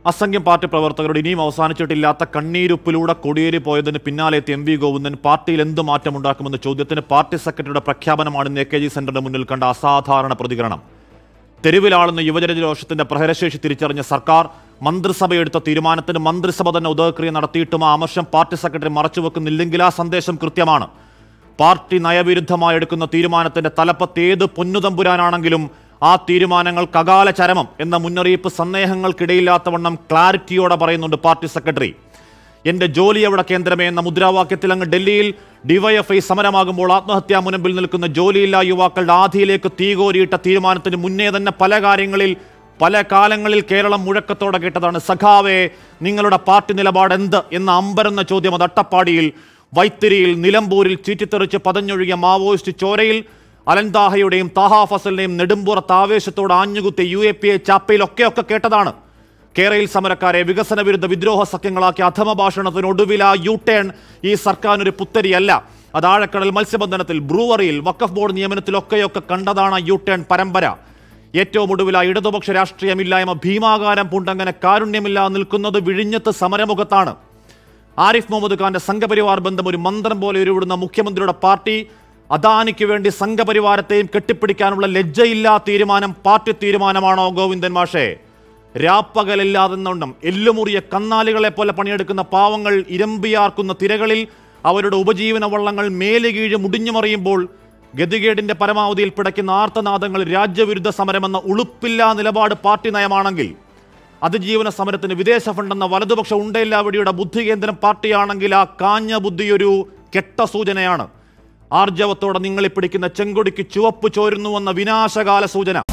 അസംഖ്യം പാർട്ടി പ്രവർത്തകരുടെ ഇനിയും അവസാനിച്ചിട്ടില്ലാത്ത കണ്ണീരുപ്പിലൂടെ കൊടിയേറി പോയതിന് പിന്നാലെ എത്തിയ എം വി ഗോവിന്ദൻ പാർട്ടിയിൽ എന്ത് മാറ്റമുണ്ടാക്കുമെന്ന ചോദ്യത്തിന് പാർട്ടി സെക്രട്ടറിയുടെ പ്രഖ്യാപനമാണ് ഇന്ന് എ കെ ജി സെന്ററിന് മുന്നിൽ കണ്ട അസാധാരണ പ്രതികരണം തെരുവിലാളുന്ന യുവജനരോഷത്തിന്റെ പ്രഹരശേഷി തിരിച്ചറിഞ്ഞ സർക്കാർ മന്ത്രിസഭയെടുത്ത തീരുമാനത്തിന് മന്ത്രിസഭ തന്നെ ഉദയക്രിയ നടത്തിയിട്ടും ആ അമർഷം പാർട്ടി സെക്രട്ടറി മറച്ചുവെക്കുന്നില്ലെങ്കിൽ ആ സന്ദേശം കൃത്യമാണ് പാർട്ടി നയവിരുദ്ധമായി എടുക്കുന്ന തീരുമാനത്തിന്റെ തലപ്പത്ത് ഏത് പൊന്നുതമ്പുരാനാണെങ്കിലും ആ തീരുമാനങ്ങൾ കകാല ചരമം എന്ന മുന്നറിയിപ്പ് സന്ദേഹങ്ങൾക്കിടയില്ലാത്തവണ്ണം ക്ലാരിറ്റിയോടെ പറയുന്നുണ്ട് പാർട്ടി സെക്രട്ടറി എന്റെ ജോലി എവിടെ കേന്ദ്രമേ എന്ന മുദ്രാവാക്യത്തിൽ അങ്ങ് ഡൽഹിയിൽ ഡിവൈഎഫ്ഐ സമരമാകുമ്പോൾ ആത്മഹത്യാ മുനമ്പിൽ നിൽക്കുന്ന ജോലിയില്ലാ യുവാക്കളുടെ ആധിയിലേക്ക് തീകോരിയിട്ട തീരുമാനത്തിന് മുന്നേ തന്നെ പല കാര്യങ്ങളിൽ പല കാലങ്ങളിൽ കേരളം മുഴക്കത്തോടെ കേട്ടതാണ് സഖാവേ നിങ്ങളുടെ പാർട്ടി നിലപാട് എന്ത് എന്ന അമ്പരന്ന ചോദ്യം അത് അട്ടപ്പാടിയിൽ വൈത്തിരിയിൽ നിലമ്പൂരിൽ ചീറ്റിത്തെറിച്ച് പതഞ്ഞൊഴുകിയ മാവോയിസ്റ്റ് ചോരയിൽ അലൻതാഹയുടെയും താഹാ ഫസലിന്റെയും നെടുമ്പുറത്ത് ആവേശത്തോടെ ആഞ്ഞുകുത്തിയ യു എ പി എ ചാപ്പയിലൊക്കെ ഒക്കെ കേട്ടതാണ് കേരളയിൽ സമരക്കാരെ വികസന വിരുദ്ധ വിദ്രോഹ സഖ്യങ്ങളാക്കി അധമ ഭാഷണത്തിനൊടുവിൽ ആ യു ടേൺ ഈ സർക്കാരിനൊരു പുത്തരിയല്ല അത് ആഴക്കടൽ മത്സ്യബന്ധനത്തിൽ ബ്രൂവറിയിൽ വഖഫ് ബോർഡ് നിയമനത്തിലൊക്കെയൊക്കെ കണ്ടതാണ് യു ടേൺ പരമ്പര ഏറ്റവും ഒടുവിൽ ആ ഇടതുപക്ഷ രാഷ്ട്രീയമില്ലായ്മ ഭീമാകാരം പൂണ്ടങ്ങനെ കാരുണ്യമില്ലാതെ നിൽക്കുന്നത് വിഴിഞ്ഞത്ത് സമരമുഖത്താണ് ആരിഫ് മുഹമ്മദ് ഖാന്റെ സംഘപരിവാർ ബന്ധം ഒരു മന്ത്രം പോലെ ഉരുവിടുന്ന മുഖ്യമന്ത്രിയുടെ പാർട്ടി അദാനിക്ക് വേണ്ടി സംഘപരിവാരത്തെയും കെട്ടിപ്പിടിക്കാനുള്ള ലജ്ജയില്ലാ തീരുമാനം പാർട്ടി തീരുമാനമാണോ ഗോവിന്ദൻ മാഷേ രാപ്പകലില്ലാതെന്നുണ്ടും എല്ലുമുറിയ കന്നാലികളെ പോലെ പണിയെടുക്കുന്ന പാവങ്ങൾ ഇരമ്പിയാർക്കുന്ന തിരകളിൽ അവരുടെ ഉപജീവന വള്ളങ്ങൾ മേലുകീഴ് മുടിഞ്ഞുമറിയുമ്പോൾ ഗതികേടിന്റെ പരമാവധിയിൽ പിടയ്ക്കുന്ന ആർത്തനാദങ്ങൾ രാജ്യവിരുദ്ധ സമരമെന്ന ഉളുപ്പില്ലാ നിലപാട് പാർട്ടി നയമാണെങ്കിൽ അതിജീവന സമരത്തിന് വിദേശ ഫണ്ടെന്ന വലതുപക്ഷ ഉണ്ടയില്ലാവടിയുടെ ബുദ്ധി കേന്ദ്രം പാർട്ടിയാണെങ്കിൽ ആ കാഞ്ഞ ബുദ്ധിയൊരു കെട്ട സൂചനയാണ് ആർജവത്തോടെ നിങ്ങളെ പിടിക്കുന്ന ചെങ്കൊടിക്ക് ചുവപ്പ് ചോരുന്നുവെന്ന വിനാശകാല സൂചന